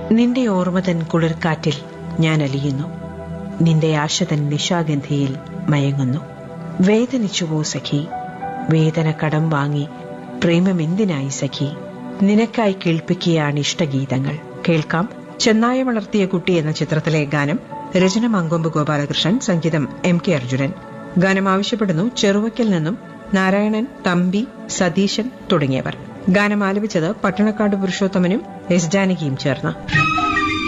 നിന്റെ ഓർമ്മതൻ കുളിർക്കാറ്റിൽ ഞാൻ അലിയുന്നു നിന്റെ ആശതൻ നിശാഗന്ധിയിൽ മയങ്ങുന്നു വേദനിച്ചുവോ സഖി വേദന കടം വാങ്ങി പ്രേമമെന്തിനായി സഖി നിനക്കായി കേൾപ്പിക്കുകയാണ് ഇഷ്ടഗീതങ്ങൾ കേൾക്കാം ചെന്നായ വളർത്തിയ കുട്ടി എന്ന ചിത്രത്തിലെ ഗാനം രചന മങ്കൊമ്പ് ഗോപാലകൃഷ്ണൻ സംഗീതം എം കെ അർജുനൻ ഗാനം ആവശ്യപ്പെടുന്നു ചെറുവയ്ക്കൽ നിന്നും നാരായണൻ തമ്പി സതീശൻ തുടങ്ങിയവർ ഗാനം ആലപിച്ചത് പട്ടണക്കാട് പുരുഷോത്തമനും എസ് ജാനകിയും ചേർന്ന്